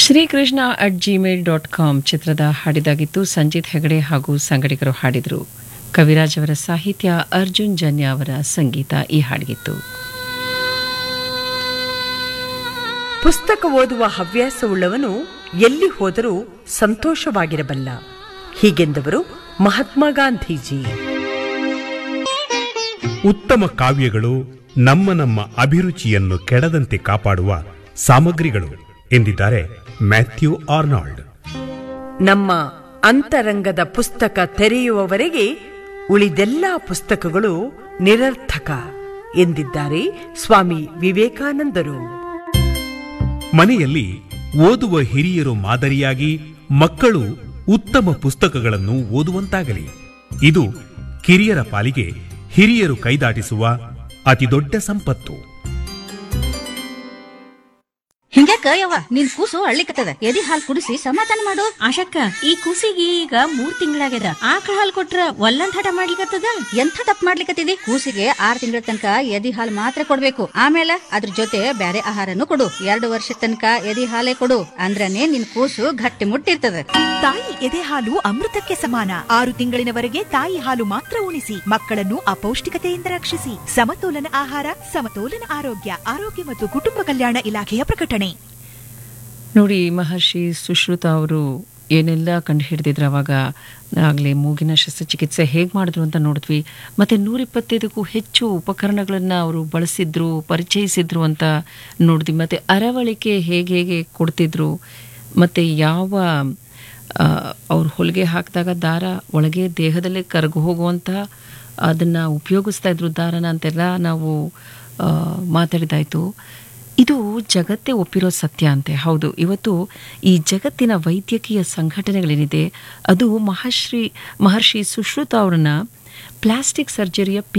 Shrikrishna at Gmail dot com ಚಿತ್ರದ ಹಾಡಿದಾಗಿತ್ತು ಸಂಜಿತ್ ಹೆಗಡೆ ಹಾಗೂ ಸಂಗಡಿಗರು ಹಾಡಿದರು ಕವಿರಾಜ್ ಅವರ ಸಾಹಿತ್ಯ ಅರ್ಜುನ್ ಜನ್ಯ ಅವರ ಸಂಗೀತ ಈ ಹಾಡಿಗಿತ್ತು ಪುಸ್ತಕ ಓದುವ ಹವ್ಯಾಸವುಳ್ಳವನು ಎಲ್ಲಿ ಹೋದರೂ ಸಂತೋಷವಾಗಿರಬಲ್ಲ ಹೀಗೆಂದವರು ಮಹಾತ್ಮ ಗಾಂಧೀಜಿ ಉತ್ತಮ ಕಾವ್ಯಗಳು ನಮ್ಮ ನಮ್ಮ ಅಭಿರುಚಿಯನ್ನು ಕೆಡದಂತೆ ಕಾಪಾಡುವ ಸಾಮಗ್ರಿಗಳು ಎಂದಿದ್ದಾರೆ ಮ್ಯಾಥ್ಯೂ ಆರ್ನಾಲ್ಡ್ ನಮ್ಮ ಅಂತರಂಗದ ಪುಸ್ತಕ ತೆರೆಯುವವರೆಗೆ ಉಳಿದೆಲ್ಲ ಪುಸ್ತಕಗಳು ನಿರರ್ಥಕ ಎಂದಿದ್ದಾರೆ ಸ್ವಾಮಿ ವಿವೇಕಾನಂದರು ಮನೆಯಲ್ಲಿ ಓದುವ ಹಿರಿಯರು ಮಾದರಿಯಾಗಿ ಮಕ್ಕಳು ಉತ್ತಮ ಪುಸ್ತಕಗಳನ್ನು ಓದುವಂತಾಗಲಿ ಇದು ಕಿರಿಯರ ಪಾಲಿಗೆ ಹಿರಿಯರು ಕೈದಾಟಿಸುವ ಅತಿದೊಡ್ಡ ಸಂಪತ್ತು ಹಿಂಗ್ಯಾಕ ಯವ್ವ ನಿನ್ ಕೂಸು ಅಳ್ಳಿಕತ್ತದ ಎದಿ ಹಾಲ್ ಕುಡಿಸಿ ಸಮಾಧಾನ ಮಾಡು ಆಶಕ್ಕ ಈ ಕೂಸಿಗೆ ಈಗ ಮೂರ್ ತಿಂಗಳಾಗ್ಯದ ಆಕಳ ಹಾಲ್ ಕೊಟ್ರ ಒಲ್ಲಂದ್ ಹಠ ಮಾಡ್ಲಿಕತ್ತದ ಎಂಥ ತಪ್ಪು ಮಾಡ್ಲಿಕತ್ತಿದಿ ಕೂಸಿಗೆ ಆರ್ ತಿಂಗಳ ತನಕ ಎದಿ ಹಾಲ್ ಮಾತ್ರ ಕೊಡ್ಬೇಕು ಆಮೇಲೆ ಅದ್ರ ಜೊತೆ ಬ್ಯಾರೆ ಆಹಾರನು ಕೊಡು ಎರಡು ವರ್ಷ ತನಕ ಎದಿ ಹಾಲೇ ಕೊಡು ಅಂದ್ರನೇ ನಿನ್ ಕೂಸು ಗಟ್ಟಿ ಮುಟ್ಟಿರ್ತದ ತಾಯಿ ಎದೆ ಹಾಲು ಅಮೃತಕ್ಕೆ ಸಮಾನ ಆರು ತಿಂಗಳಿನವರೆಗೆ ತಾಯಿ ಹಾಲು ಮಾತ್ರ ಉಣಿಸಿ ಮಕ್ಕಳನ್ನು ಅಪೌಷ್ಟಿಕತೆಯಿಂದ ರಕ್ಷಿಸಿ ಸಮತೋಲನ ಆಹಾರ ಸಮತೋಲನ ಆರೋಗ್ಯ ಆರೋಗ್ಯ ಮತ್ತು ಕುಟುಂಬ ಕಲ್ಯಾಣ ಇಲಾಖೆಯ ಪ್ರಕಟಣೆ ನೋಡಿ ಮಹರ್ಷಿ ಸುಶ್ರುತ ಅವರು ಏನೆಲ್ಲ ಕಂಡು ಹಿಡಿದಿದ್ರು ಅವಾಗ ಆಗಲೇ ಮೂಗಿನ ಶಸ್ತ್ರಚಿಕಿತ್ಸೆ ಹೇಗೆ ಮಾಡಿದ್ರು ಅಂತ ನೋಡಿದ್ವಿ ಮತ್ತು ನೂರಿಪ್ಪತ್ತೈದಕ್ಕೂ ಹೆಚ್ಚು ಉಪಕರಣಗಳನ್ನು ಅವರು ಬಳಸಿದ್ರು ಪರಿಚಯಿಸಿದ್ರು ಅಂತ ನೋಡಿದ್ವಿ ಮತ್ತು ಅರವಳಿಕೆ ಹೇಗೆ ಹೇಗೆ ಕೊಡ್ತಿದ್ರು ಮತ್ತು ಯಾವ ಅವ್ರು ಹೊಲಿಗೆ ಹಾಕಿದಾಗ ದಾರ ಒಳಗೆ ದೇಹದಲ್ಲೇ ಕರಗು ಹೋಗುವಂಥ ಅದನ್ನು ಉಪಯೋಗಿಸ್ತಾ ಇದ್ರು ದಾರನ ಅಂತೆಲ್ಲ ನಾವು ಆ, ಮಾತಾಡಿದಾಯಿತು ಇದು ಜಗತ್ತೇ ಒಪ್ಪಿರೋ ಸತ್ಯ ಅಂತೆ ಹೌದು ಇವತ್ತು ಈ ಜಗತ್ತಿನ ವೈದ್ಯಕೀಯ ಸಂಘಟನೆಗಳೇನಿದೆ ಅದು ಮಹರ್ಷಿ ಮಹರ್ಷಿ ಸುಶ್ರುತ ಅವರನ್ನ ಪ್ಲಾಸ್ಟಿಕ್ ಸರ್ಜರಿಯ